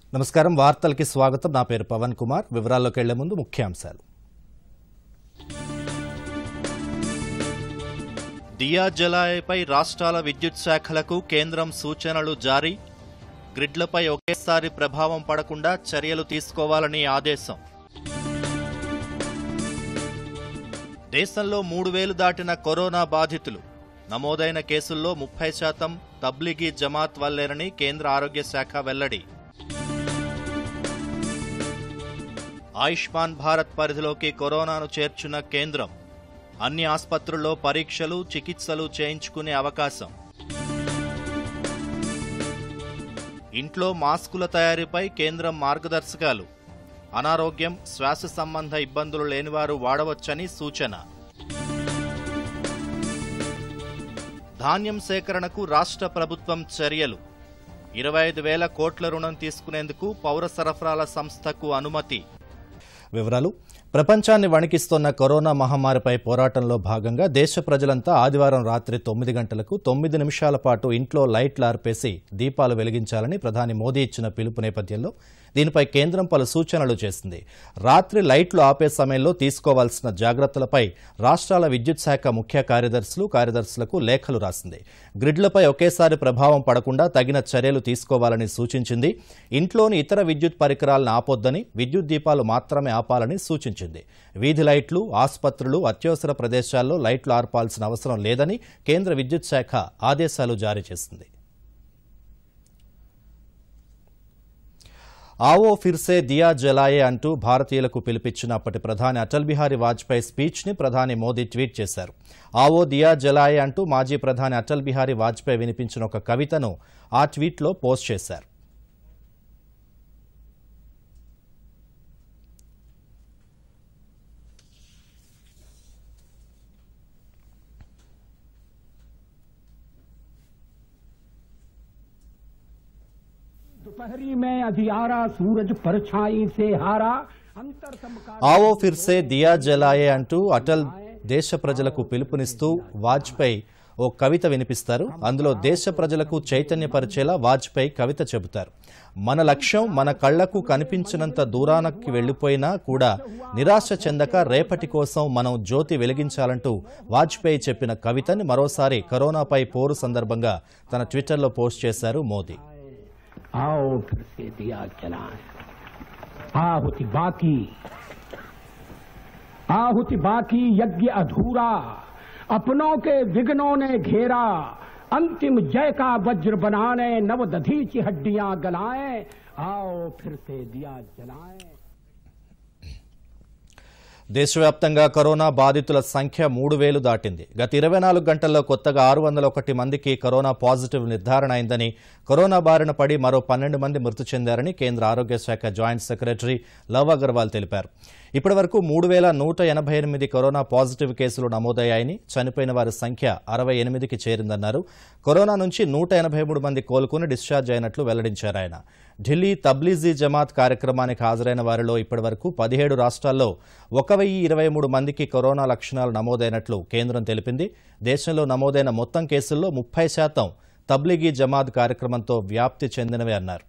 నమస్కారం వార్తలకి స్వాగతం నా పేరు పవన్ కుమార్ వివరాల్లోకి వెళ్లే ముందు ముఖ్యాంశాలు దియా జలాయపై రాష్ట్రాల విద్యుత్ శాఖలకు కేంద్రం సూచనలు జారీ గ్రిడ్లపై ఒకేసారి ప్రభావం పడకుండా చర్యలు తీసుకోవాలని ఆదేశం దేశంలో మూడు వేలు దాటిన కరోనా బాధితులు నమోదైన కేసుల్లో ముప్పై శాతం తబ్లిగీ జమాత్ వల్లేరని కేంద్ర ఆరోగ్య శాఖ వెల్లడి ఆయుష్మాన్ భారత్ పరిధిలోకి కరోనాను చేర్చున్న కేంద్రం అన్ని ఆసుపత్రుల్లో పరీక్షలు చికిత్సలు చేయించుకునే అవకాశం ఇంట్లో మాస్కుల తయారీపై కేంద్రం మార్గదర్శకాలు అనారోగ్యం శ్వాస సంబంధ ఇబ్బందులు లేనివారు వాడవచ్చని సూచన ధాన్యం సేకరణకు రాష్ట్ర ప్రభుత్వం చర్యలు ఇరవై ఐదు వేల కోట్ల రుణం తీసుకునేందుకు పౌర సరఫరాల సంస్థకు అనుమతి వివరాలు ప్రపంచాన్ని వణికిస్తోన్న కరోనా మహమ్మారిపై పోరాటంలో భాగంగా దేశ ప్రజలంతా ఆదివారం రాత్రి తొమ్మిది గంటలకు తొమ్మిది నిమిషాల పాటు ఇంట్లో లైట్లు ఆర్పేసి దీపాలు వెలిగించాలని ప్రధాని మోదీ ఇచ్చిన పిలుపు నేపథ్యంలో దీనిపై కేంద్రం పలు సూచనలు చేసింది రాత్రి లైట్లు ఆపే సమయంలో తీసుకోవాల్సిన జాగ్రత్తలపై రాష్ట్రాల విద్యుత్ శాఖ ముఖ్య కార్యదర్శులు కార్యదర్శులకు లేఖలు రాసింది గ్రిడ్లపై ఒకేసారి ప్రభావం పడకుండా తగిన చర్యలు తీసుకోవాలని సూచించింది ఇంట్లోని ఇతర విద్యుత్ పరికరాలను ఆపొద్దని విద్యుత్ దీపాలు మాత్రమే ఆపాలని సూచించింది వీధి లైట్లు ఆసుపత్రులు అత్యవసర ప్రదేశాల్లో లైట్లు ఆర్పాల్సిన అవసరం లేదని కేంద్ర విద్యుత్ శాఖ ఆదేశాలు జారీ చేసింది ఆవో ఫిర్సే దియా జలాయే అంటూ భారతీయులకు పిలిపించిన అప్పటి ప్రధాని అటల్ బిహారీ వాజ్పేయి స్పీచ్ ని ప్రధాని మోదీ ట్వీట్ చేశారు ఆవో దియా జలాయే అంటూ మాజీ ప్రధాని అటల్ బిహారీ వాజ్పేయి వినిపించిన ఒక కవితను ఆ ట్వీట్లో పోస్ట్ చేశారు दोपहरी में अधियारा सूरज परछाई से हारा अंतर समका ఆవో ఫిర్సే దియా జలాయే అంటూ అటల్ దేశ ప్రజలకు పిలుపునిస్తూ వాజ్పేయి ఓ కవిత వినిపిస్తారు అందులో దేశ ప్రజలకు చైతన్యపరిచేలా వాజ్పేయి కవిత చెబుతారు మన లక్ష్యం మన కళ్లకు కనిపించినంత దూరానికి వెళ్లిపోయినా కూడా నిరాశ చెందక రేపటి కోసం మనం జ్యోతి వెలిగించాలంటూ వాజ్పేయి చెప్పిన కవితని మరోసారి కరోనాపై పోరు సందర్భంగా తన ట్విట్టర్లో పోస్ట్ చేశారు మోదీ आओ फिर से दिया जलाएं आहुति बाकी आहुति बाकी यज्ञ अधूरा अपनों के विघ्नों ने घेरा अंतिम जय का वज्र बनाने नव दधीची हड्डियां गलाएं आओ फिर से दिया जलाएं దేశవ్యాప్తంగా కరోనా బాధితుల సంఖ్య మూడు వేలు దాటింది గత ఇరవై నాలుగు గంటల్లో కొత్తగా ఆరు వందల ఒకటి మందికి కరోనా పాజిటివ్ నిర్ధారణ అయిందని కరోనా బారిన పడి మరో పన్నెండు మంది మృతి చెందారని కేంద్ర ఆరోగ్య శాఖ జాయింట్ సెక్రటరీ లవ్ అగర్వాల్ తెలిపారు ఇప్పటి వరకు మూడు వేల నూట ఎనభై ఎనిమిది కరోనా పాజిటివ్ కేసులు నమోదయ్యాయని చనిపోయిన వారి సంఖ్య అరవై ఎనిమిదికి చేరిందన్నారు కరోనా నుంచి నూట ఎనభై మూడు మంది కోలుకుని డిశ్చార్జ్ అయినట్లు వెల్లడించారు ఆయన ఢిల్లీ తబ్లీజీ జమాత్ కార్యక్రమానికి హాజరైన వారిలో ఇప్పటివరకు పదిహేడు రాష్ట్రాల్లో ఒక వెయ్యి ఇరవై మూడు మందికి కరోనా లక్షణాలు నమోదైనట్లు కేంద్రం తెలిపింది దేశంలో నమోదైన మొత్తం కేసుల్లో ముప్పై శాతం తబ్లీగీ జమాత్ కార్యక్రమంతో వ్యాప్తి చెందినవే అన్నారు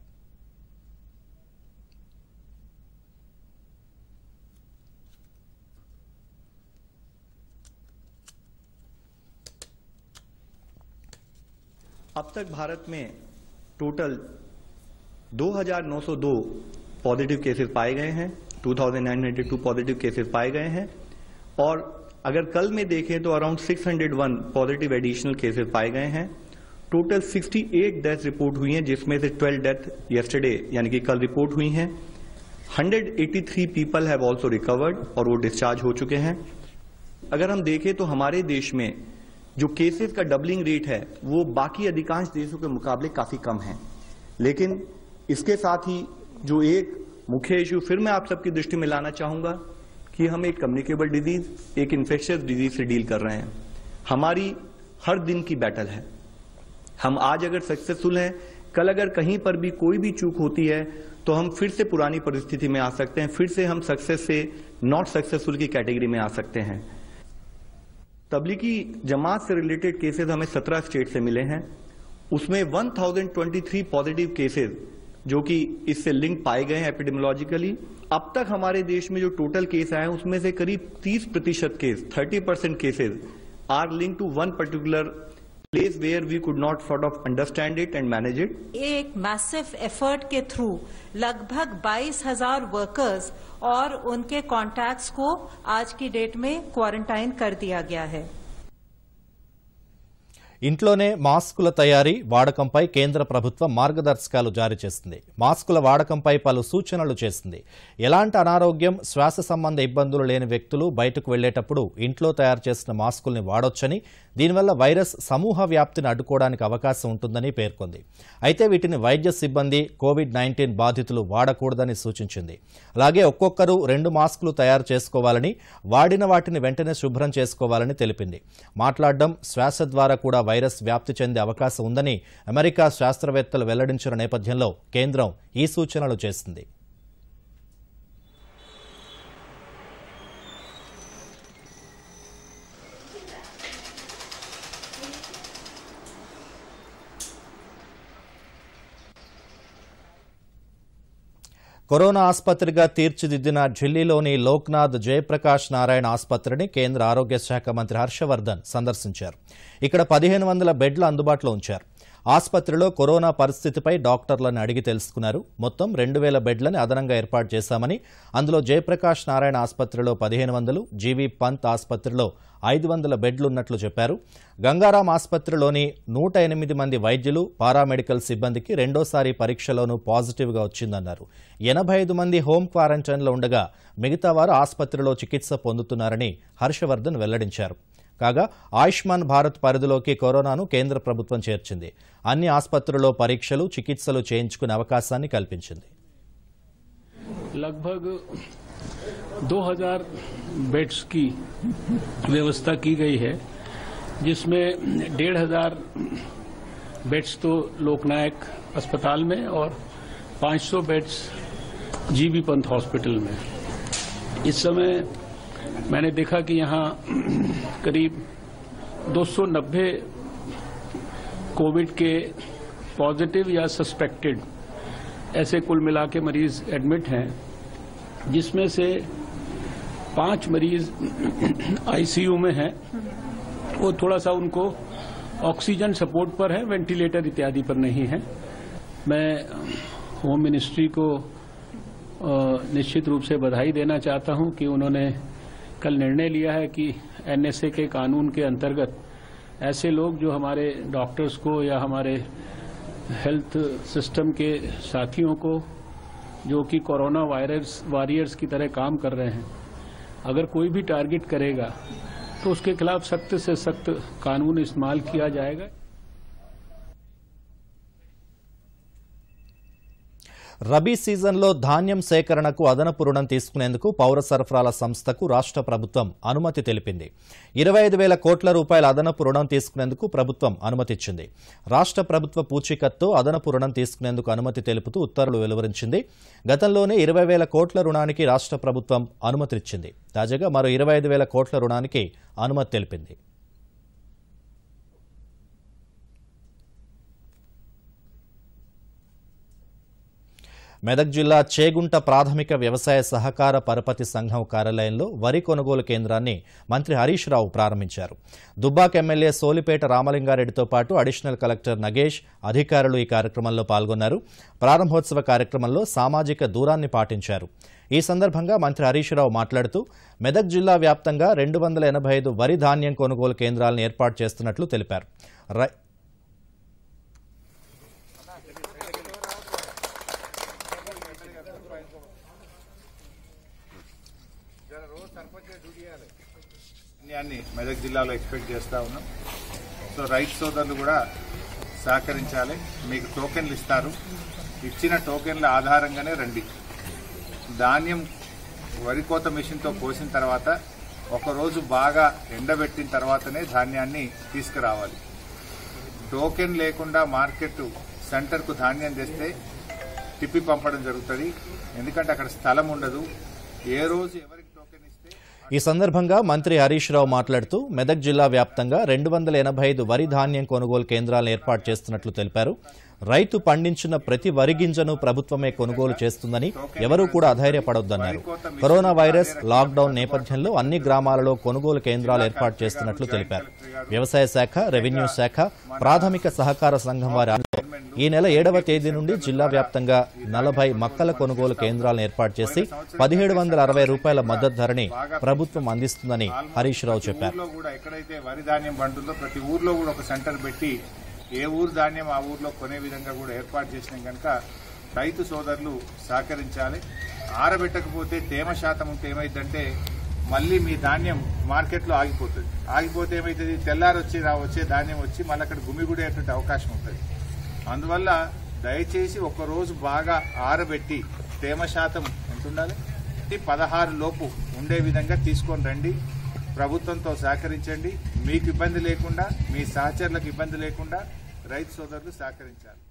अब तक भारत में टोटल 2,902 पॉजिटिव केसेस पाए गए हैं 2,902 पॉजिटिव केसेस पाए गए हैं और अगर कल में देखें तो अराउंड 601 पॉजिटिव एडिशनल केसेस पाए गए हैं टोटल 68 डेथ रिपोर्ट हुई हैं जिसमें से 12 डेथ यस्टरडे यानी कि कल रिपोर्ट हुई हैं 183 पीपल हैव आल्सो रिकवर्ड और वो डिस्चार्ज हो चुके हैं अगर हम देखें तो हमारे देश में जो केसेस का डबलिंग रेट है वो बाकी अधिकांश देशों के मुकाबले काफी कम है लेकिन इसके साथ ही जो एक मुख्य इश्यू फिर मैं आप सबकी दृष्टि में लाना चाहूंगा कि हम एक कम्युनिकेबल डिजीज एक इन्फेक्शियस डिजीज से डील कर रहे हैं हमारी हर दिन की बैटल है हम आज अगर सक्सेसफुल हैं कल अगर कहीं पर भी कोई भी चूक होती है तो हम फिर से पुरानी परिस्थिति में आ सकते हैं फिर से हम सक्सेस से नॉट सक्सेसफुल की कैटेगरी में आ सकते हैं तबलीगी जमात से रिलेटेड केसेस हमें 17 स्टेट से मिले हैं उसमें 1023 पॉजिटिव केसेस जो कि इससे लिंक पाए गए हैं एपिडेमोलॉजिकली अब तक हमारे देश में जो टोटल केस आए हैं उसमें से करीब 30 प्रतिशत case 30 percent cases are link to one particular place where we could not sort of understand it and manage it एक मैसिव एफर्ट के थ्रू लगभग 22,000 वर्कर्स और उनके कॉन्टैक्ट्स को आज की डेट में क्वारंटाइन कर दिया गया है ఇంట్లోనే మాస్కుల తయారీ వాడకంపై కేంద్ర ప్రభుత్వం మార్గదర్శకాలు జారీ చేసింది మాస్కుల వాడకంపై పలు సూచనలు చేసింది ఎలాంటి అనారోగ్యం శ్వాస సంబంధ ఇబ్బందులు లేని వ్యక్తులు బయటకు వెళ్లేటప్పుడు ఇంట్లో తయారు చేసిన మాస్కుల్ని వాడొచ్చని దీనివల్ల వైరస్ సమూహ వ్యాప్తిని అడ్డుకోవడానికి అవకాశం ఉంటుందని పేర్కొంది అయితే వీటిని వైద్య సిబ్బంది కోవిడ్ నైన్టీన్ బాధితులు వాడకూడదని సూచించింది అలాగే ఒక్కొక్కరు రెండు మాస్కులు తయారు చేసుకోవాలని వాడిన వాటిని వెంటనే శుభ్రం చేసుకోవాలని తెలిపింది మాట్లాడడం శ్వాస ద్వారా కూడా వైరస్ వ్యాప్తి చెందే అవకాశం ఉందని అమెరికా శాస్త్రవేత్తలు వెల్లడించిన నేపథ్యంలో కేంద్రం ఈ సూచనలు చేసింది కరోనా ఆసుపత్రిగా తీర్చిదిద్దిన ఢిల్లీలోని లోక్నాథ్ జయప్రకాష్ నారాయణ ఆసుపత్రిని కేంద్ర ఆరోగ్య శాఖ మంత్రి హర్షవర్ధన్ సందర్శించారు ఇక్కడ పదిహేను వందల బెడ్లు అందుబాటులో ఉంచారు ఆసుపత్రిలో కరోనా పరిస్థితిపై డాక్టర్లను అడిగి తెలుసుకున్నారు మొత్తం రెండు వేల బెడ్లని అదనంగా ఏర్పాటు చేశామని అందులో జయప్రకాష్ నారాయణ ఆసుపత్రిలో పదిహేను వందలు జీవీ పంత్ ఆసుపత్రిలో ఐదు వందల బెడ్లున్నట్లు చెప్పారు గంగారాం ఆసుపత్రిలోని నూట ఎనిమిది మంది వైద్యులు పారామెడికల్ సిబ్బందికి రెండోసారి పరీక్షలోనూ పాజిటివ్గా వచ్చిందన్నారు ఎనభై ఐదు మంది హోం క్వారంటైన్లో ఉండగా మిగతా వారు ఆసుపత్రిలో చికిత్స పొందుతున్నారని హర్షవర్ధన్ వెల్లడించారు కాగా ఆయుష్మాన్ భారత్ పరిధిలోకి కరోనాను కేంద్ర ప్రభుత్వం చేర్చింది అన్ని ఆసుపత్రుల్లో పరీక్షలు చికిత్సలు చేయించుకునే అవకాశాన్ని కల్పించింది लगभग 2000 बेड्स की व्यवस्था की गई है जिसमें डेढ़ हजार बेड्स तो लोकनायक अस्पताल में और 500 बेड्स जीबी पंत हॉस्पिटल में इस समय मैंने देखा कि यहाँ करीब 290 कोविड के पॉजिटिव या सस्पेक्टेड ऐसे कुल मिला के मरीज एडमिट हैं जिसमें से पांच मरीज आईसीयू में हैं वो थोड़ा सा उनको ऑक्सीजन सपोर्ट पर है वेंटिलेटर इत्यादि पर नहीं है मैं होम मिनिस्ट्री को अ, निश्चित रूप से बधाई देना चाहता हूं कि उन्होंने कल निर्णय लिया है कि एनएसए के कानून के अंतर्गत ऐसे लोग जो हमारे डॉक्टर्स को या हमारे हेल्थ सिस्टम के साथियों को जो कि कोरोना वायरस वॉरियर्स की तरह काम कर रहे हैं अगर कोई भी टारगेट करेगा तो उसके खिलाफ सख्त से सख्त कानून इस्तेमाल किया जाएगा రబీ సీజన్లో ధాన్యం సేకరణకు అదనపు రుణం తీసుకునేందుకు పౌర సరఫరాల సంస్థకు రాష్ట్ర ప్రభుత్వం అనుమతి తెలిపింది ఇరవై ఐదు వేల కోట్ల రూపాయల అదనపు రుణం తీసుకునేందుకు ప్రభుత్వం అనుమతిచ్చింది రాష్ట్ర ప్రభుత్వ పూచీకత్తు అదనపు రుణం తీసుకునేందుకు అనుమతి తెలుపుతూ ఉత్తర్వులు వెలువరించింది గతంలోనే ఇరవై వేల కోట్ల రుణానికి రాష్ట్ర ప్రభుత్వం అనుమతిచ్చింది తాజాగా మరో ఇరవై ఐదు వేల కోట్ల రుణానికి అనుమతి తెలిపింది మెదక్ జిల్లా చేగుంట ప్రాథమిక వ్యవసాయ సహకార పరపతి సంఘం కార్యాలయంలో వరి కొనుగోలు కేంద్రాన్ని మంత్రి హరీష్ రావు ప్రారంభించారు దుబ్బాక్ ఎమ్మెల్యే సోలిపేట రామలింగారెడ్డితో పాటు అడిషనల్ కలెక్టర్ నగేష్ అధికారులు ఈ కార్యక్రమంలో పాల్గొన్నారు ప్రారంభోత్సవ కార్యక్రమంలో సామాజిక దూరాన్ని పాటించారు ఈ సందర్భంగా మంత్రి హరీష్ రావు మాట్లాడుతూ మెదక్ జిల్లా వ్యాప్తంగా రెండు వందల ఎనభై ఐదు వరి ధాన్యం కొనుగోలు కేంద్రాలను ఏర్పాటు చేస్తున్నట్లు తెలిపారు రై- ధాన్యాన్ని మెదక్ జిల్లాలో ఎక్స్పెక్ట్ చేస్తా ఉన్నాం సో రైతు సోదరులు కూడా సహకరించాలి మీకు టోకెన్లు ఇస్తారు ఇచ్చిన టోకెన్ల ఆధారంగానే రండి ధాన్యం వరి కోత మిషన్తో కోసిన తర్వాత ఒకరోజు బాగా ఎండబెట్టిన తర్వాతనే ధాన్యాన్ని తీసుకురావాలి టోకెన్ లేకుండా మార్కెట్ సెంటర్కు ధాన్యం తెస్తే తిప్పి పంపడం జరుగుతుంది ఎందుకంటే అక్కడ స్థలం ఉండదు ఏ రోజు ఎవరికి టోకెన్ ఇస్తే ఈ సందర్భంగా మంత్రి హరీష్ రావు మాట్లాడుతూ మెదక్ జిల్లా వ్యాప్తంగా రెండు వందల ఎనభై ఐదు వరి ధాన్యం కొనుగోలు కేంద్రాలను ఏర్పాటు చేస్తున్నట్లు తెలిపారు రైతు పండించిన ప్రతి వరి గింజను ప్రభుత్వమే కొనుగోలు చేస్తుందని ఎవరూ కూడా అధైర్యపడొద్దన్నారు కరోనా వైరస్ లాక్డౌన్ నేపథ్యంలో అన్ని గ్రామాలలో కొనుగోలు కేంద్రాలు ఏర్పాటు చేస్తున్నట్లు తెలిపారు వ్యవసాయ శాఖ రెవెన్యూ శాఖ ప్రాథమిక సహకార సంఘం వారి ఆధ్వర్యంలో ఈ నెల ఏడవ తేదీ నుండి జిల్లా వ్యాప్తంగా నలభై మక్కల కొనుగోలు కేంద్రాలను ఏర్పాటు చేసి పదిహేడు వందల అరవై రూపాయల మద్దతు ధరని ప్రభుత్వం అందిస్తుందని హరీష్ రావు చెప్పారు ఊర్లో కూడా ఎక్కడైతే వరి ధాన్యం పండుతుందో ప్రతి ఊర్లో కూడా ఒక సెంటర్ పెట్టి ఏ ఊరు ధాన్యం ఆ ఊర్లో కొనే విధంగా కూడా ఏర్పాటు చేసినాం కనుక రైతు సోదరులు సహకరించాలి ఆరబెట్టకపోతే తేమ శాతం ఉంటే ఏమైందంటే మళ్ళీ మీ ధాన్యం మార్కెట్లో ఆగిపోతుంది ఆగిపోతే ఏమైతుంది తెల్లారి వచ్చి రా వచ్చే ధాన్యం వచ్చి మళ్ళీ అక్కడ గుమిగుడేటువంటి అవకాశం ఉంటుంది అందువల్ల దయచేసి ఒక రోజు బాగా ఆరబెట్టి తేమ శాతం ఎంత ఉండాలి ఈ పదహారు లోపు ఉండే విధంగా తీసుకొని రండి ప్రభుత్వంతో సహకరించండి మీకు ఇబ్బంది లేకుండా మీ సహచరులకు ఇబ్బంది లేకుండా రైతు సోదరులు సహకరించాలి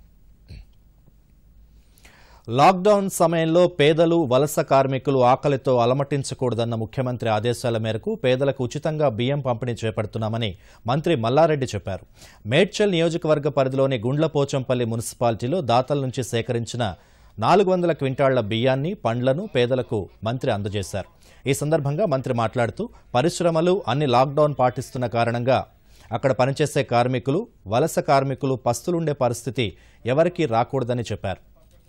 లాక్డౌన్ సమయంలో పేదలు వలస కార్మికులు ఆకలితో అలమటించకూడదన్న ముఖ్యమంత్రి ఆదేశాల మేరకు పేదలకు ఉచితంగా బియ్యం పంపిణీ చేపడుతున్నామని మంత్రి మల్లారెడ్డి చెప్పారు మేడ్చల్ నియోజకవర్గ పరిధిలోని గుండ్లపోచంపల్లి మున్సిపాలిటీలో దాతల నుంచి సేకరించిన నాలుగు వందల క్వింటాళ్ల బియ్యాన్ని పండ్లను పేదలకు మంత్రి అందజేశారు ఈ సందర్భంగా మంత్రి మాట్లాడుతూ పరిశ్రమలు అన్ని లాక్డౌన్ పాటిస్తున్న కారణంగా అక్కడ పనిచేసే కార్మికులు వలస కార్మికులు పస్తులుండే పరిస్థితి ఎవరికీ రాకూడదని చెప్పారు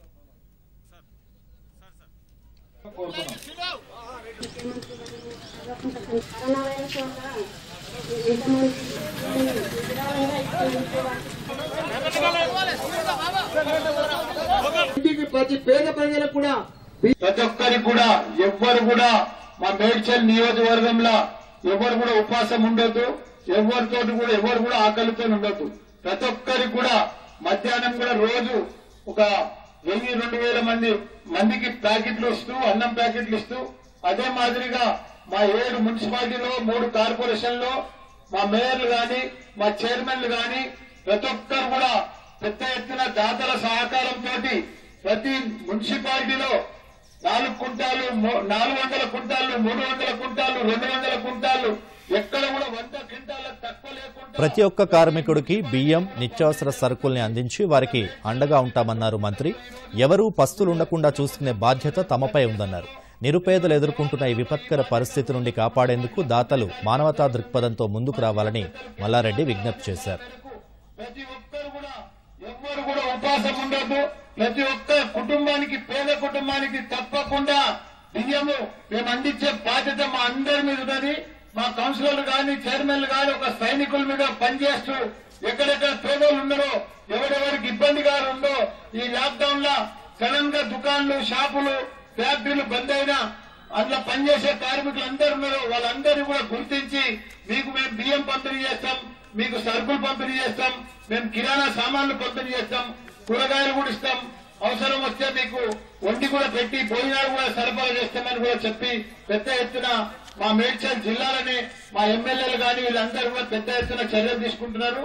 ఇంటికి ప్రతి పేద ప్రజలకు కూడా ప్రతి ఒక్కరికి కూడా ఎవ్వరు కూడా మా మేడ్చల్ నియోజకవర్గంలో ఎవరు కూడా ఉపాసం ఉండొద్దు ఎవరితోటి కూడా ఎవరు కూడా ఆకలితో ఉండొద్దు ప్రతి ఒక్కరికి కూడా మధ్యాహ్నం కూడా రోజు ఒక వెయ్యి రెండు వేల మంది మందికి ప్యాకెట్లు ఇస్తూ అన్నం ప్యాకెట్లు ఇస్తూ అదే మాదిరిగా మా ఏడు మున్సిపాలిటీలో మూడు కార్పొరేషన్లో మా మేయర్లు గాని మా చైర్మన్లు గాని ప్రతి ఒక్కరు కూడా పెద్ద ఎత్తున దాతల సహకారంతో ప్రతి మున్సిపాలిటీలో నాలుగు కుంటాలు మూ- నాలుగు వందల కుంటాలు మూడు వందల కుంటాలు రెండు వందల కుంటాలు ఎక్కడ కూడా వంద క్వింటాలకు తక్కువ లేకుండా ప్రతి ఒక్క కార్మికుడికి బియ్యం నిత్యావసర సరుకుల్ని అందించి వారికి అండగా ఉంటామన్నారు మంత్రి ఎవరూ పస్తులు ఉండకుండా చూసుకునే బాధ్యత తమపై ఉందన్నారు నిరుపేదలు ఎదుర్కొంటున్న ఈ విపత్కర పరిస్థితి నుండి కాపాడేందుకు దాతలు మానవతా దృక్పథంతో ముందుకు రావాలని మల్లారెడ్డి విజ్ఞప్తి చేశారు ప్రతి ఒక్కరు కూడా ఎవ్వరు కూడా ఉపాసం ఉండదు ప్రతి ఒక్క కుటుంబానికి పేద కుటుంబానికి తప్పకుండా బియ్యము మేము అందించే బాధ్యత మా అందరి మీద ఉన్నది మా కౌన్సిలర్లు గాని చైర్మన్లు గాని ఒక సైనికుల మీద పనిచేస్తూ ఎక్కడెక్కడ పేదోళ్ళు ఉన్నారో ఎవరెవరికి ఇబ్బందిగా ఉందో ఈ లాక్డౌన్ లో సడన్ గా దుకాన్లు షాపులు ఫ్యాక్టరీలు బంద్ అయినా అందులో పనిచేసే కార్మికులు అందరూ ఉన్నారు వాళ్ళందరినీ కూడా గుర్తించి మీకు మేము బియ్యం పంపిణీ చేస్తాం మీకు సరుకులు పంపిణీ చేస్తాం మేము కిరాణా సామాన్లు పంపిణీ చేస్తాం కూరగాయలు కూడా ఇస్తాం అవసరం వస్తే మీకు వండి కూడా పెట్టి భోజనాలు కూడా సరఫరా చేస్తామని కూడా చెప్పి పెద్ద ఎత్తున మా మేడ్చల్ జిల్లాలని మా ఎమ్మెల్యేలు కానీ వీళ్ళందరూ కూడా పెద్ద ఎత్తున చర్యలు తీసుకుంటున్నారు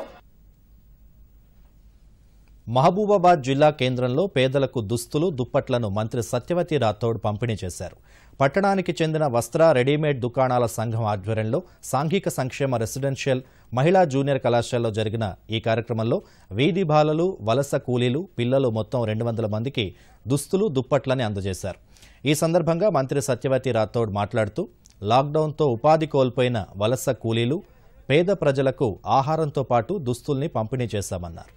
మహబూబాబాద్ జిల్లా కేంద్రంలో పేదలకు దుస్తులు దుప్పట్లను మంత్రి సత్యవతి రాథోడ్ పంపిణీ చేశారు పట్టణానికి చెందిన వస్త్ర రెడీమేడ్ దుకాణాల సంఘం ఆధ్వర్యంలో సాంఘిక సంక్షేమ రెసిడెన్షియల్ మహిళా జూనియర్ కళాశాలలో జరిగిన ఈ కార్యక్రమంలో వీధి బాలలు వలస కూలీలు పిల్లలు మొత్తం రెండు వందల మందికి దుస్తులు దుప్పట్లని అందజేశారు ఈ సందర్భంగా మంత్రి సత్యవతి రాథోడ్ మాట్లాడుతూ లాక్డౌన్తో ఉపాధి కోల్పోయిన వలస కూలీలు పేద ప్రజలకు ఆహారంతో పాటు దుస్తుల్ని పంపిణీ చేశామన్నారు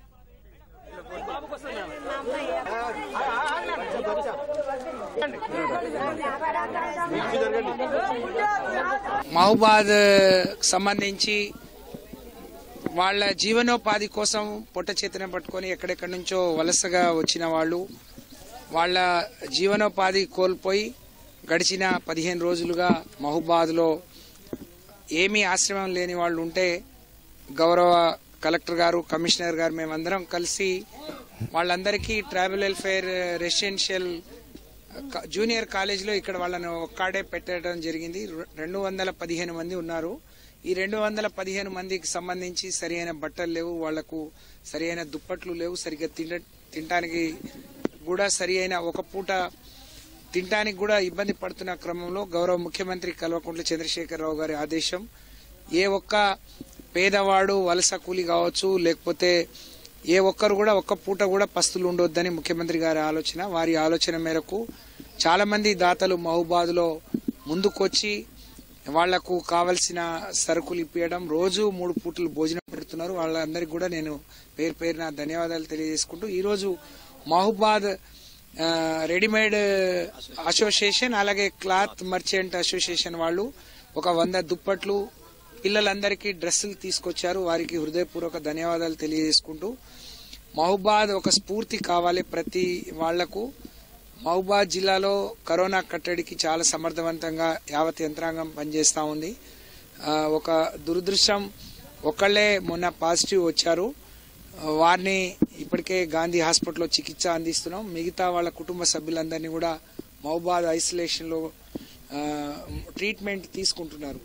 మహబాద్ సంబంధించి వాళ్ళ జీవనోపాధి కోసం పొట్ట చేతిన పట్టుకొని ఎక్కడెక్కడి నుంచో వలసగా వచ్చిన వాళ్ళు వాళ్ళ జీవనోపాధి కోల్పోయి గడిచిన పదిహేను రోజులుగా మహబాద్లో ఏమీ ఆశ్రమం లేని వాళ్ళు ఉంటే గౌరవ కలెక్టర్ గారు కమిషనర్ గారు మేమందరం కలిసి వాళ్ళందరికీ ట్రైబల్ వెల్ఫేర్ రెసిడెన్షియల్ క- జూనియర్ కాలేజీలో ఇక్కడ వాళ్ళని ఒక్కడే పెట్టడం జరిగింది రె- రెండు వందల పదిహేను మంది ఉన్నారు ఈ రెండు వందల పదిహేను మందికి సంబంధించి సరైన బట్టలు లేవు వాళ్లకు సరైన దుప్పట్లు లేవు సరిగ్గా తిన తినడానికి కూడా సరి అయిన ఒక పూట తినడానికి కూడా ఇబ్బంది పడుతున్న క్రమంలో గౌరవ ముఖ్యమంత్రి కల్వకుంట్ల చంద్రశేఖరరావు గారి ఆదేశం ఏ ఒక్క పేదవాడు వలస కూలి కావచ్చు లేకపోతే ఏ ఒక్కరు కూడా ఒక్క పూట కూడా పస్తులు ఉండొద్దని ముఖ్యమంత్రి గారి ఆలోచన వారి ఆలోచన మేరకు చాలా మంది దాతలు మహబాద్లో ముందుకొచ్చి వాళ్లకు కావలసిన సరుకులు ఇప్పించడం రోజు మూడు పూటలు భోజనం పెడుతున్నారు వాళ్ళందరికీ కూడా నేను పేరు పేరున ధన్యవాదాలు తెలియజేసుకుంటూ ఈరోజు మహబాద్ ఆ, రెడీమేడ్ అసోసియేషన్ అలాగే క్లాత్ మర్చెంట్ అసోసియేషన్ వాళ్ళు ఒక వంద దుప్పట్లు పిల్లలందరికీ డ్రెస్సులు తీసుకొచ్చారు వారికి హృదయపూర్వక ధన్యవాదాలు తెలియజేసుకుంటూ మహబాద్ ఒక స్ఫూర్తి కావాలి ప్రతి వాళ్లకు మహబాద్ జిల్లాలో కరోనా కట్టడికి చాలా సమర్థవంతంగా యావత్ యంత్రాంగం పనిచేస్తూ ఉంది ఆ, ఒక దురదృష్టం ఒకళ్ళే మొన్న పాజిటివ్ వచ్చారు ఆ, వారిని ఇప్పటికే గాంధీ హాస్పిటల్లో చికిత్స అందిస్తున్నాం మిగతా వాళ్ళ కుటుంబ సభ్యులందరినీ కూడా మహబాద్ ఐసోలేషన్లో ఆ, ట్రీట్మెంట్ తీసుకుంటున్నారు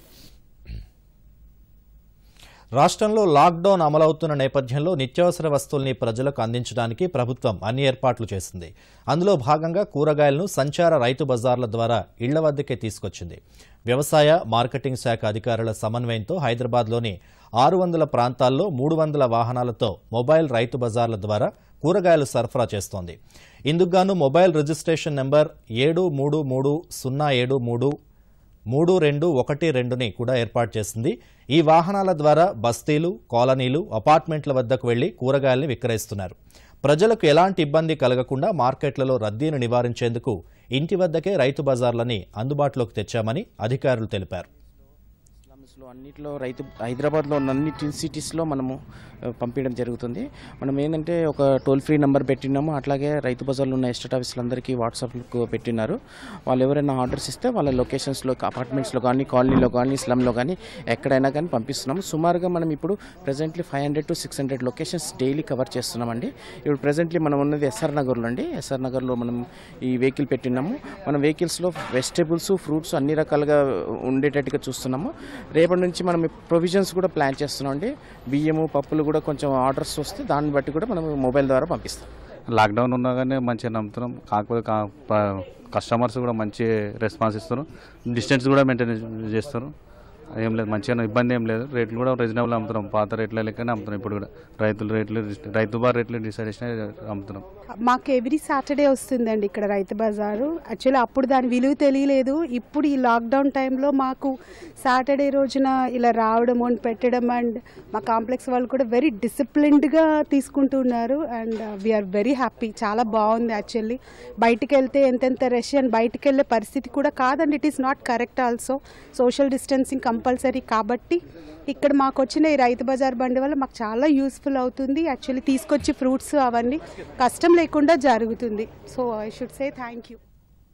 రాష్ట్రంలో లాక్డౌన్ అమలవుతున్న నేపథ్యంలో నిత్యావసర వస్తువుల్ని ప్రజలకు అందించడానికి ప్రభుత్వం అన్ని ఏర్పాట్లు చేసింది అందులో భాగంగా కూరగాయలను సంచార రైతు బజార్ల ద్వారా ఇళ్ల వద్దకే తీసుకొచ్చింది వ్యవసాయ మార్కెటింగ్ శాఖ అధికారుల సమన్వయంతో హైదరాబాద్లోని ఆరు వందల ప్రాంతాల్లో మూడు వందల వాహనాలతో మొబైల్ రైతు బజార్ల ద్వారా కూరగాయలు సరఫరా చేస్తోంది ఇందుకుగాను మొబైల్ రిజిస్ట్రేషన్ నెంబర్ ఏడు మూడు మూడు సున్నా ఏడు మూడు మూడు రెండు ఒకటి రెండుని కూడా ఏర్పాటు చేసింది ఈ వాహనాల ద్వారా బస్తీలు కాలనీలు అపార్ట్మెంట్ల వద్దకు వెళ్లి కూరగాయల్ని విక్రయిస్తున్నారు ప్రజలకు ఎలాంటి ఇబ్బంది కలగకుండా మార్కెట్లలో రద్దీని నివారించేందుకు ఇంటి వద్దకే రైతు బజార్లని అందుబాటులోకి తెచ్చామని అధికారులు తెలిపారు స్లమ్స్లో అన్నిట్లో రైతు హైదరాబాద్లో ఉన్న అన్ని టిన్ సిటీస్లో మనము ఆ, పంపించడం జరుగుతుంది మనం ఏంటంటే ఒక టోల్ ఫ్రీ నెంబర్ పెట్టినాము అట్లాగే రైతు బజార్లో ఉన్న ఎస్టేట్ ఆఫీసులందరికీ వాట్సాప్కు పెట్టినారు వాళ్ళు ఎవరైనా ఆర్డర్స్ ఇస్తే వాళ్ళ లొకేషన్స్లో అపార్ట్మెంట్స్లో కానీ కాలనీలో కానీ స్లమ్లో కానీ ఎక్కడైనా కానీ పంపిస్తున్నాము సుమారుగా మనం ఇప్పుడు presently five hundred to six hundred locations daily cover చేస్తున్నామండి ఇప్పుడు ప్రెజెంట్లీ మనం ఉన్నది ఎస్ఆర్ నగర్లో అండి ఎస్ఆర్ నగర్లో మనం ఈ వెహికల్ పెట్టినాము మన వెహికల్స్లో వెజిటేబుల్స్ ఫ్రూట్స్ అన్ని రకాలుగా ఉండేటట్టుగా చూస్తున్నాము రేపటి నుంచి మనం ప్రొవిజన్స్ కూడా ప్లాన్ చేస్తున్నాం అండి బియ్యము పప్పులు కూడా కొంచెం ఆర్డర్స్ వస్తే దాన్ని బట్టి కూడా మనం మొబైల్ ద్వారా పంపిస్తాం లాక్డౌన్ ఉన్నా కానీ మంచిగా నమ్ముతున్నాం కాకపోతే కా- ప- కస్టమర్స్ కూడా మంచి రెస్పాన్స్ ఇస్తారు డిస్టెన్స్ కూడా మెయింటైన్ చేస్తారు ఏం లేదు మంచిగా ఇబ్బంది ఏం లేదు రేట్లు కూడా రీజనబుల్ అమ్ముతున్నాం పాత రేట్ల లెక్కనే అమ్ముతున్నాం ఇప్పుడు కూడా రైతుల రేట్లు రైతు బార్ రేట్లు డిసైడ్ చేసిన అమ్ముతున్నాం మాకు ఎవ్రీ సాటర్డే వస్తుందండి ఇక్కడ రైతు బజారు యాక్చువల్లీ అప్పుడు దాని విలువ తెలియలేదు ఇప్పుడు ఈ లాక్డౌన్ టైంలో మాకు సాటర్డే రోజున ఇలా రావడం అని పెట్టడం అండ్ మా కాంప్లెక్స్ వాళ్ళు కూడా వెరీ డిసిప్లిన్డ్గా తీసుకుంటున్నారు అండ్ వీఆర్ వెరీ హ్యాపీ చాలా బాగుంది యాక్చువల్లీ బయటికి వెళ్తే ఎంతెంత రష్ అండ్ బయటికి వెళ్ళే పరిస్థితి కూడా కాదండి it is not correct also social distancing compulsory కాబట్టి ఇక్కడ మాకు వచ్చిన ఈ రైతు బజార్ బండి వల్ల మాకు చాలా యూస్ఫుల్ అవుతుంది యాక్చువల్లీ తీసుకొచ్చి ఫ్రూట్స్ అవన్నీ కష్టం లేకుండా జరుగుతుంది so I should say thank you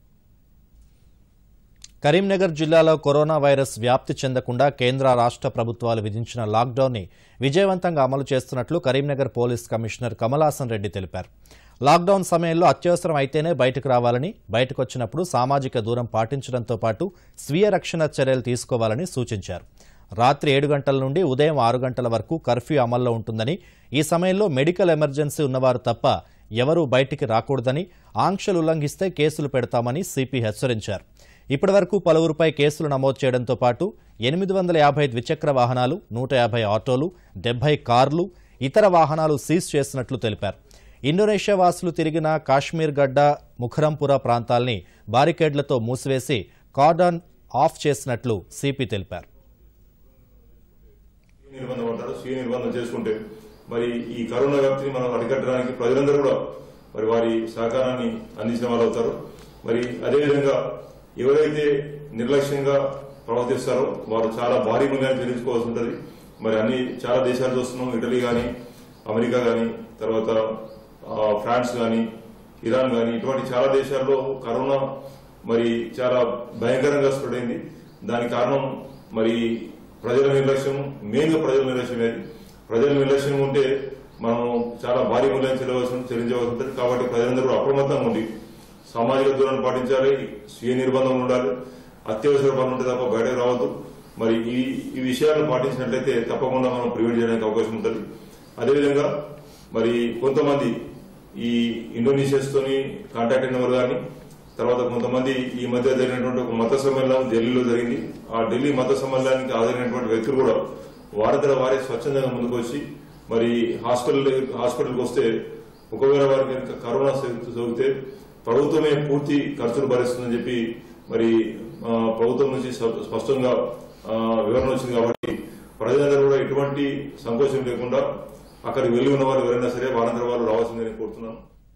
Karimnagar జిల్లాలో కరోనా వైరస్ వ్యాప్తి చెందకుండా కేంద్ర రాష్ట్ర ప్రభుత్వాలు విధించిన లాక్డౌన్ని విజయవంతంగా అమలు చేస్తున్నట్లు కరీంనగర్ పోలీస్ కమిషనర్ కమలాసన్ రెడ్డి తెలిపారు లాక్డౌన్ సమయంలో అత్యవసరం అయితేనే బయటకు రావాలని బయటకు వచ్చినప్పుడు సామాజిక దూరం పాటించడంతో పాటు స్వీయ రక్షణ చర్యలు తీసుకోవాలని సూచించారు రాత్రి ఏడు గంటల నుండి ఉదయం ఆరు గంటల వరకు కర్ఫ్యూ అమల్లో ఉంటుందని ఈ సమయంలో మెడికల్ ఎమర్జెన్సీ ఉన్నవారు తప్ప ఎవరూ బయటికి రాకూడదని ఆంక్షలు ఉల్లంఘిస్తే కేసులు పెడతామని సిపి హెచ్చరించారు ఇప్పటివరకు పలువురుపై కేసులు నమోదు చేయడంతో పాటు ఎనిమిది వందల యాభై ద్విచక్ర వాహనాలు నూట యాభై ఆటోలు డెబ్బై కార్లు ఇతర వాహనాలు సీజ్ చేసినట్లు తెలిపారు ఇండోనేషియా వాసులు తిరిగిన కాశ్మీర్ గడ్డ ముఖరంపుర ప్రాంతాల్ని బారికేడ్లతో మూసివేసి కార్డాన్ ఆఫ్ చేసినట్లు సిపి తెలిపారు నిర్బంధం అంటారు స్వీయ నిర్బంధం చేసుకుంటే మరి ఈ కరోనా వ్యాప్తిని మనం అరికట్టడానికి ప్రజలందరూ కూడా మరి వారి సహకారాన్ని అందించిన వాళ్ళు అవుతారు మరి అదేవిధంగా ఎవరైతే నిర్లక్ష్యంగా ప్రవర్తిస్తారో వారు చాలా భారీ మూల్యాన్ని చెల్లించుకోవాల్సి ఉంటుంది మరి అన్ని చాలా దేశాలు చూస్తున్నాం ఇటలీ కానీ అమెరికా కానీ తర్వాత ఆ, ఫ్రాన్స్ కానీ ఇరాన్ కానీ ఇటువంటి చాలా దేశాల్లో కరోనా మరి చాలా భయంకరంగా స్ప్రెడ్ అయింది దానికి కారణం మరి ప్రజల నిర్లక్ష్యం మెయిన్ గా ప్రజల నిర్లక్ష్యం ఏది ప్రజల నిర్లక్ష్యం ఉంటే మనం చాలా భారీ మూల్యం చెల్లవలసి చెల్లించవలసి ఉంటుంది కాబట్టి ప్రజలందరూ అప్రమత్తంగా ఉండి సామాజిక దూరాన్ని పాటించాలి స్వీయ నిర్బంధం ఉండాలి అత్యవసర పనులు ఉంటే తప్ప బయటకు రావద్దు మరి ఈ ఈ విషయాలను పాటించినట్లయితే తప్పకుండా మనం ప్రివెంట్ చేయడానికి అవకాశం ఉంటుంది అదేవిధంగా మరి కొంతమంది ఈ ఇండోనేషియాస్ తోని కాంటాక్ట్ అయిన వారు కానీ తర్వాత కొంతమంది ఈ మధ్య జరిగినటువంటి ఒక మత సమ్మేళనం ఢిల్లీలో జరిగింది ఆ ఢిల్లీ మత సమ్మేళనానికి హాజరైనటువంటి వ్యక్తులు కూడా వారందరూ వారే స్వచ్ఛందంగా ముందుకు వచ్చి మరి హాస్పిటల్ హాస్పిటల్కి వస్తే ఒకవేళ వారికి కనుక కరోనా సోకి- సోకితే ప్రభుత్వమే పూర్తి ఖర్చులు భరిస్తుందని చెప్పి మరి ఆ, ప్రభుత్వం నుంచి స్ప- స్పష్టంగా ఆ, వివరణ వచ్చింది కాబట్టి ప్రజలందరూ కూడా ఎటువంటి సంకోచం లేకుండా అక్కడికి వెళ్లి ఉన్న వారు ఎవరైనా సరే వారందరూ వాళ్ళు రావాల్సిందని కోరుతున్నాను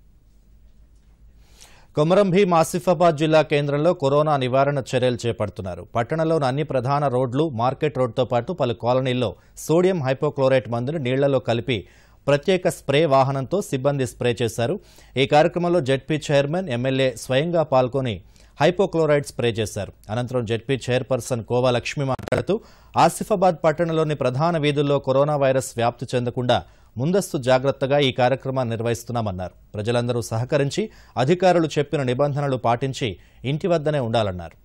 కొమరం భీం ఆసిఫాబాద్ జిల్లా కేంద్రంలో కరోనా నివారణ చర్యలు చేపడుతున్నారు పట్టణంలోని అన్ని ప్రధాన రోడ్లు మార్కెట్ రోడ్డుతో పాటు పలు కాలనీల్లో సోడియం హైపోక్లోరైట్ మందును నీళ్లలో కలిపి ప్రత్యేక స్ప్రే వాహనంతో సిబ్బంది స్ప్రే చేశారు ఈ కార్యక్రమంలో జెడ్పీ చైర్మన్ ఎమ్మెల్యే స్వయంగా పాల్గొని హైపోక్లోరైడ్ స్ప్రే చేశారు అనంతరం జెడ్పీ చైర్పర్సన్ కోవా లక్ష్మి మాట్లాడుతూ ఆసిఫాబాద్ పట్టణంలోని ప్రధాన వీధుల్లో కరోనా వైరస్ వ్యాప్తి చెందకుండా ముందస్తు జాగ్రత్తగా ఈ కార్యక్రమాన్ని నిర్వహిస్తున్నామన్నారు ప్రజలందరూ సహకరించి అధికారులు చెప్పిన నిబంధనలు పాటించి ఇంటి వద్దనే ఉండాలన్నారు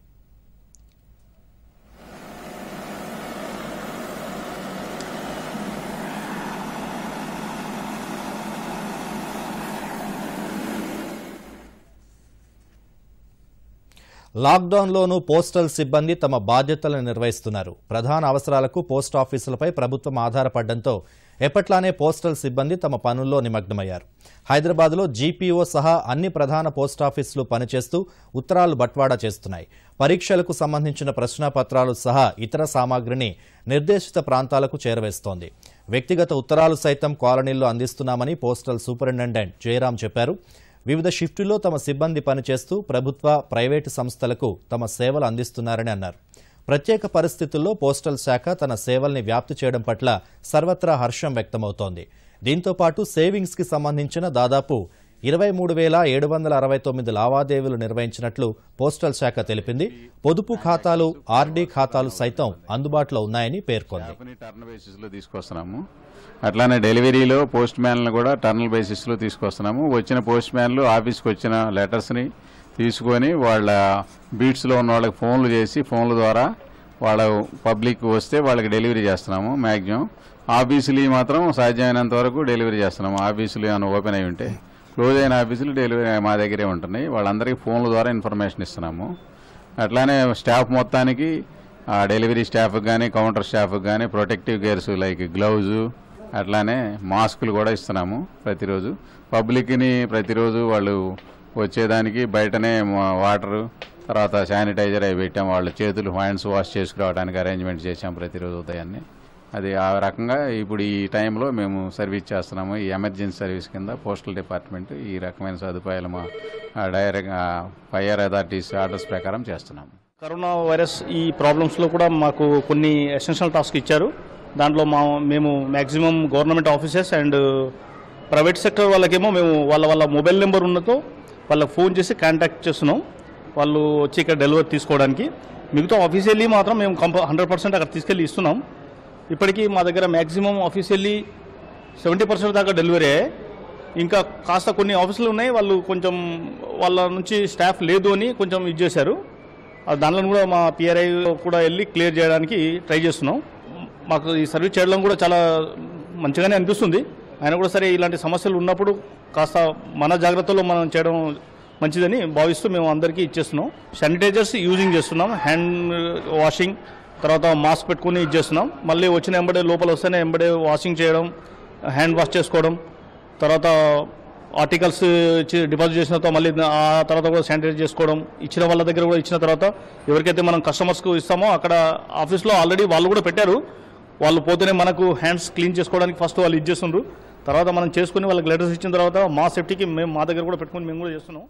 లాక్డౌన్లోనూ పోస్టల్ సిబ్బంది తమ బాధ్యతలను నిర్వహిస్తున్నారు ప్రధాన అవసరాలకు పోస్ట్ ఆఫీసులపై ప్రభుత్వం ఆధారపడడంతో ఎప్పట్లానే పోస్టల్ సిబ్బంది తమ పనుల్లో నిమగ్నమయ్యారు హైదరాబాద్లో జీపీఓ సహా అన్ని ప్రధాన పోస్టాఫీసులు పనిచేస్తూ ఉత్తరాలు బట్వాడా చేస్తున్నాయి పరీక్షలకు సంబంధించిన ప్రశ్నాపత్రాలు సహా ఇతర సామాగ్రిని నిర్దేశిత ప్రాంతాలకు చేరవేస్తోంది వ్యక్తిగత ఉత్తరాలు సైతం కాలనీల్లో అందిస్తున్నామని పోస్టల్ సూపరింటెండెంట్ జయరాం చెప్పారు వివిధ షిఫ్టుల్లో తమ సిబ్బంది పనిచేస్తూ ప్రభుత్వ ప్రైవేటు సంస్థలకు తమ సేవలు అందిస్తున్నారని అన్నారు ప్రత్యేక పరిస్థితుల్లో పోస్టల్ శాఖ తన సేవల్ని వ్యాప్తి చేయడం పట్ల సర్వత్రా హర్షం వ్యక్తమవుతోంది దీంతో పాటు సేవింగ్స్ కి సంబంధించిన దాదాపు ఇరవై మూడు వేల ఏడు వందల అరవై తొమ్మిది లావాదేవీలు నిర్వహించినట్లు పోస్టల్ శాఖ తెలిపింది పొదుపు ఖాతాలు ఆర్డీ ఖాతాలు సైతం అందుబాటులో ఉన్నాయని పేర్కొంది స్టాఫ్ని టర్న్ బేసిస్లో తీసుకొస్తున్నాము అట్లానే డెలివరీలో పోస్ట్ మ్యాన్లు కూడా టర్నల్ బేసిస్లో తీసుకొస్తున్నాము వచ్చిన పోస్ట్ మ్యాన్లు ఆఫీస్కి వచ్చిన లెటర్స్ని తీసుకొని వాళ్ళ బీట్స్లో ఉన్న వాళ్ళకి ఫోన్లు చేసి ఫోన్ల ద్వారా వాళ్ళ పబ్లిక్ వస్తే వాళ్ళకి డెలివరీ చేస్తున్నాము మ్యాక్సిమం ఆఫీసులు మాత్రం సాధ్యమైనంత వరకు డెలివరీ చేస్తున్నాము ఆఫీసులు ఏమైనా ఓపెన్ అయి ఉంటే క్లోజ్ అయిన ఆఫీసులు డెలివరీ మా దగ్గరే ఉంటున్నాయి వాళ్ళందరికీ ఫోన్ల ద్వారా ఇన్ఫర్మేషన్ ఇస్తున్నాము అట్లానే స్టాఫ్ మొత్తానికి ఆ డెలివరీ స్టాఫ్కి కానీ కౌంటర్ స్టాఫ్కి కానీ ప్రొటెక్టివ్ గేర్స్ లైక్ గ్లౌజు అట్లానే మాస్కులు కూడా ఇస్తున్నాము ప్రతిరోజు పబ్లిక్ని ప్రతిరోజు వాళ్ళు వచ్చేదానికి బయటనే మా- వాటరు తర్వాత శానిటైజర్ అవి పెట్టాం వాళ్ళ చేతులు హ్యాండ్స్ వాష్ చేసుకురావడానికి అరేంజ్మెంట్ చేశాం ప్రతిరోజు ఉదయాన్నే అది ఆ రకంగా ఇప్పుడు ఈ టైంలో మేము సర్వీస్ చేస్తున్నాము ఈ ఎమర్జెన్సీ సర్వీస్ కింద పోస్టల్ డిపార్ట్మెంట్ ఈ రకమైన సదుపాయాలు మా డైరెక్ట్ ఫైర్ అథారిటీస్ ఆర్డర్స్ ప్రకారం చేస్తున్నాము కరోనా వైరస్ ఈ ప్రాబ్లమ్స్లో కూడా మాకు కొన్ని ఎసెన్షియల్ టాస్క్ ఇచ్చారు దాంట్లో మా మేము maximum government offices and private sector వాళ్ళకేమో మేము వాళ్ళ వాళ్ళ మొబైల్ నెంబర్ ఉన్నతో వాళ్ళకి ఫోన్ చేసి కాంటాక్ట్ చేస్తున్నాం వాళ్ళు వచ్చి ఇక్కడ డెలివరీ తీసుకోవడానికి మిగతా ఆఫీషియల్లీ మాత్రం మేము కంప హండ్రెడ్ పర్సెంట్ అక్కడ తీసుకెళ్ళి ఇస్తున్నాం ఇప్పటికీ మా దగ్గర మ్యాక్సిమం ఆఫీషియల్లీ సెవెంటీ పర్సెంట్ దాకా డెలివరీ అయ్యాయి ఇంకా కాస్త కొన్ని ఆఫీసులు ఉన్నాయి వాళ్ళు కొంచెం వాళ్ళ నుంచి స్టాఫ్ లేదు అని కొంచెం ఇది చేశారు ఆ దానిలో కూడా మా పిఆర్ఐ కూడా వెళ్ళి క్లియర్ చేయడానికి ట్రై చేస్తున్నాం మాకు ఈ సర్వీస్ చేయడం కూడా చాలా మంచిగానే అనిపిస్తుంది అయినా కూడా సరే ఇలాంటి సమస్యలు ఉన్నప్పుడు కాస్త మన జాగ్రత్తలో మనం చేయడం మంచిదని భావిస్తూ మేము అందరికీ ఇచ్చేస్తున్నాం శానిటైజర్స్ యూజింగ్ చేస్తున్నాం హ్యాండ్ వాషింగ్ తర్వాత మాస్క్ పెట్టుకుని ఇచ్చేస్తున్నాం మళ్ళీ వచ్చిన ఎంబడే లోపల వస్తేనే ఎంబడే వాషింగ్ చేయడం హ్యాండ్ వాష్ చేసుకోవడం తర్వాత ఆర్టికల్స్ ఇచ్చి డిపాజిట్ చేసిన తర్వాత మళ్ళీ ఆ తర్వాత కూడా శానిటైజ్ చేసుకోవడం ఇచ్చిన వాళ్ళ దగ్గర కూడా ఇచ్చిన తర్వాత ఎవరికైతే మనం కస్టమర్స్కు ఇస్తామో అక్కడ ఆఫీస్లో ఆల్రెడీ వాళ్ళు కూడా పెట్టారు వాళ్ళు పోతేనే మనకు హ్యాండ్స్ క్లీన్ చేసుకోవడానికి ఫస్ట్ వాళ్ళు ఇచ్చేస్తుండ్రు తర్వాత మనం చేసుకుని వాళ్ళకి లెటర్స్ ఇచ్చిన తర్వాత మా సేఫ్టీకి మేము మా దగ్గర కూడా పెట్టుకుని మేము కూడా చేస్తున్నాం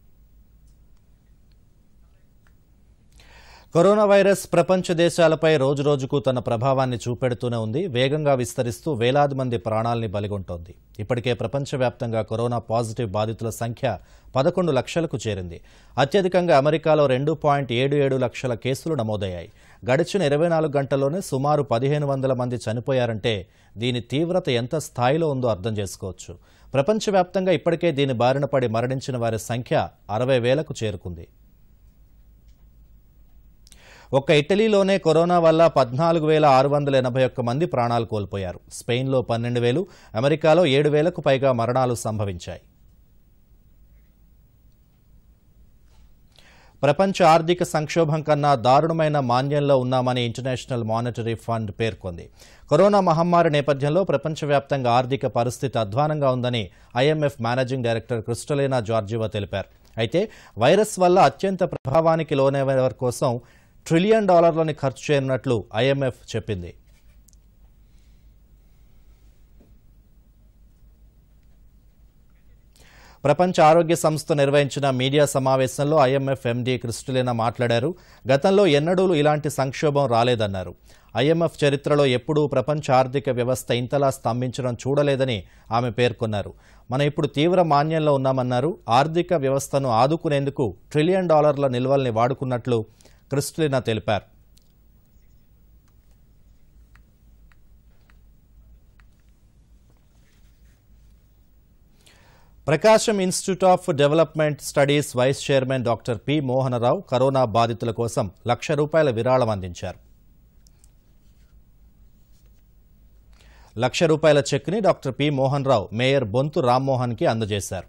కరోనా వైరస్ ప్రపంచ దేశాలపై రోజురోజుకు తన ప్రభావాన్ని చూపెడుతూనే ఉంది వేగంగా విస్తరిస్తూ వేలాది మంది ప్రాణాల్ని బలిగొంటోంది ఇప్పటికే ప్రపంచవ్యాప్తంగా కరోనా పాజిటివ్ బాధితుల సంఖ్య పదకొండు లక్షలకు చేరింది అత్యధికంగా అమెరికాలో రెండు పాయింట్ ఏడు ఏడు లక్షల కేసులు నమోదయ్యాయి గడిచిన ఇరవై నాలుగు గంటల్లోనే సుమారు పదిహేను వందల మంది చనిపోయారంటే దీని తీవ్రత ఎంత స్థాయిలో ఉందో అర్థం చేసుకోవచ్చు ప్రపంచవ్యాప్తంగా ఇప్పటికే దీని బారిన పడి మరణించిన వారి సంఖ్య అరవై వేలకు చేరుకుంది ఒక్క ఇటలీలోనే కరోనా వల్ల పద్నాలుగు వేల ఆరు వందల ఎనభై ఒక్క మంది ప్రాణాలు కోల్పోయారు స్పెయిన్లో పన్నెండు వేలు అమెరికాలో ఏడు వేలకు పైగా మరణాలు సంభవించాయి ప్రపంచ ఆర్థిక సంక్షోభం కన్నా దారుణమైన మాన్యంలో ఉన్నామని ఇంటర్నేషనల్ మానిటరీ ఫండ్ పేర్కొంది కరోనా మహమ్మారి నేపథ్యంలో ప్రపంచవ్యాప్తంగా ఆర్థిక పరిస్థితి అధ్వానంగా ఉందని IMF managing director Kristalina Georgieva తెలిపారు అయితే వైరస్ వల్ల అత్యంత ప్రభావానికి లోనైన వారి కోసం ట్రిలియన్ డాలర్లని ఖర్చు చేయనున్నట్లు ఐఎంఎఫ్ చెప్పింది ప్రపంచ ఆరోగ్య సంస్థ నిర్వహించిన మీడియా సమావేశంలో ఐఎంఎఫ్ ఎండీ క్రిస్టలినా మాట్లాడారు గతంలో ఎన్నడూ ఇలాంటి సంక్షోభం రాలేదన్నారు ఐఎంఎఫ్ చరిత్రలో ఎప్పుడూ ప్రపంచ ఆర్థిక వ్యవస్థ ఇంతలా స్తంభించడం చూడలేదని ఆమె పేర్కొన్నారు మనం ఇప్పుడు తీవ్ర మాన్యంలో ఉన్నామన్నారు ఆర్థిక వ్యవస్థను ఆదుకునేందుకు ట్రిలియన్ డాలర్ల నిల్వల్ని వాడుకున్నట్లు క్రిస్టలినా తెలిపారు Prakasam institute of development studies vice chairman doctor P Mohana Rao corona బాధితుల కోసం లక్ష రూపాయల విరాళం అందించారు లక్ష రూపాయల చెక్ని doctor P Mohan Rao mayor Bonthu రామ్మోహన్కి అందజేశారు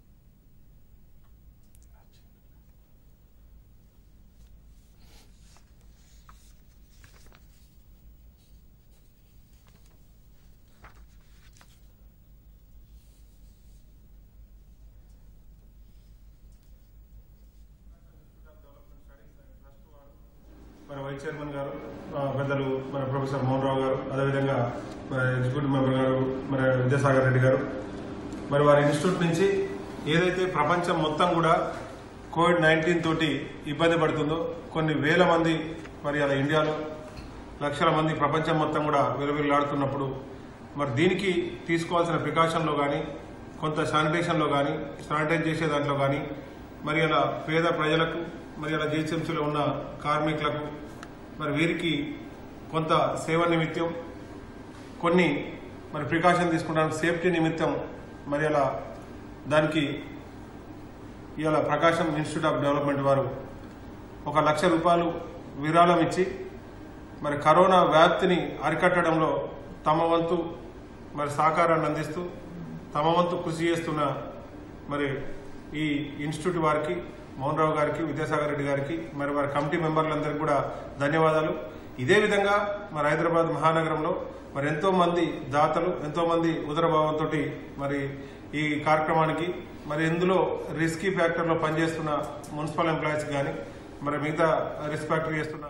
మన వైస్ చైర్మన్ గారు ఆ, పెద్దలు మన ప్రొఫెసర్ మోహన్ రావు గారు అదేవిధంగా మన ఎగ్జిక్యూటివ్ మెంబర్ గారు మన విద్యాసాగర్ రెడ్డి గారు మరి వారి ఇన్స్టిట్యూట్ నుంచి ఏదైతే ప్రపంచం మొత్తం కూడా కోవిడ్ నైన్టీన్ తోటి ఇబ్బంది పడుతుందో కొన్ని వేల మంది మరి అలా ఇండియాలో లక్షల మంది ప్రపంచం మొత్తం కూడా విలువిల్లాడుతున్నప్పుడు మరి దీనికి తీసుకోవాల్సిన ప్రికాషన్లో కానీ కొంత శానిటేషన్లో కానీ శానిటైజ్ చేసే దాంట్లో కానీ మరి అలా పేద ప్రజలకు మరి అలా జిహెచ్ఎంసీలో ఉన్న కార్మికులకు మరి వీరికి కొంత సేవ నిమిత్తం కొన్ని మరి ప్రికాషన్ తీసుకోవడానికి సేఫ్టీ నిమిత్తం మరి అలా దానికి ఇవాళ ప్రకాశం ఇన్స్టిట్యూట్ ఆఫ్ డెవలప్మెంట్ వారు ఒక లక్ష రూపాయలు విరాళం ఇచ్చి మరి కరోనా వ్యాప్తిని అరికట్టడంలో తమ వంతు మరి సహకారాన్ని అందిస్తూ తమ వంతు కృషి చేస్తున్న మరి ఈ ఇన్స్టిట్యూట్ వారికి మోహన్ రావు గారికి విద్యాసాగర్ రెడ్డి గారికి మరి వారి కమిటీ మెంబర్లందరికీ కూడా ధన్యవాదాలు ఇదే విధంగా మరి హైదరాబాద్ మహానగరంలో మరి ఎంతో మంది దాతలు ఎంతో మంది ఉదరభావంతో మరి ఈ కార్యక్రమానికి మరి ఇందులో రిస్కీ ఫ్యాక్టర్లో పనిచేస్తున్న మున్సిపల్ ఎంప్లాయీస్ కానీ మరి మిగతా రిస్క్ ఫ్యాక్టరీ చేస్తున్న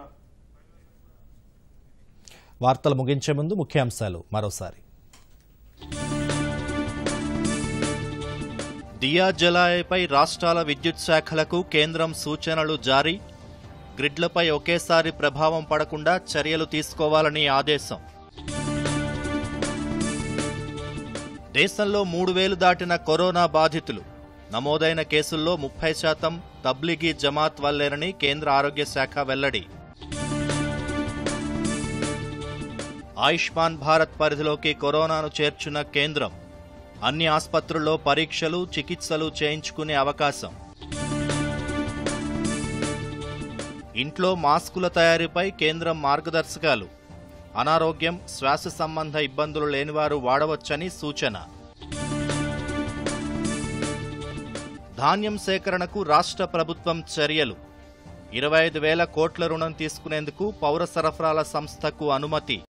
వార్తలు ముగించే ముందు ముఖ్యాంశాలు మరోసారి దియా జలాయపై రాష్ట్రాల విద్యుత్ శాఖలకు కేంద్రం సూచనలు జారీ గ్రిడ్లపై ఒకేసారి ప్రభావం పడకుండా చర్యలు తీసుకోవాలని ఆదేశం దేశంలో మూడు వేలు దాటిన కరోనా బాధితులు నమోదైన కేసుల్లో ముప్పై శాతం తబ్లిగీ జమాత్ వల్లేనని కేంద్ర ఆరోగ్య శాఖ వెల్లడి ఆయుష్మాన్ భారత్ పరిధిలోకి కరోనాను చేర్చున్న కేంద్రం అన్ని ఆసుపత్రుల్లో పరీక్షలు చికిత్సలు చేయించుకునే అవకాశం ఇంట్లో మాస్కుల తయారీపై కేంద్రం మార్గదర్శకాలు అనారోగ్యం శ్వాస సంబంధ ఇబ్బందులు లేనివారు వాడవచ్చని సూచన ధాన్యం సేకరణకు రాష్ట్ర ప్రభుత్వం చర్యలు ఇరవై ఐదు వేల కోట్ల రుణం తీసుకునేందుకు పౌర సరఫరాల సంస్థకు అనుమతి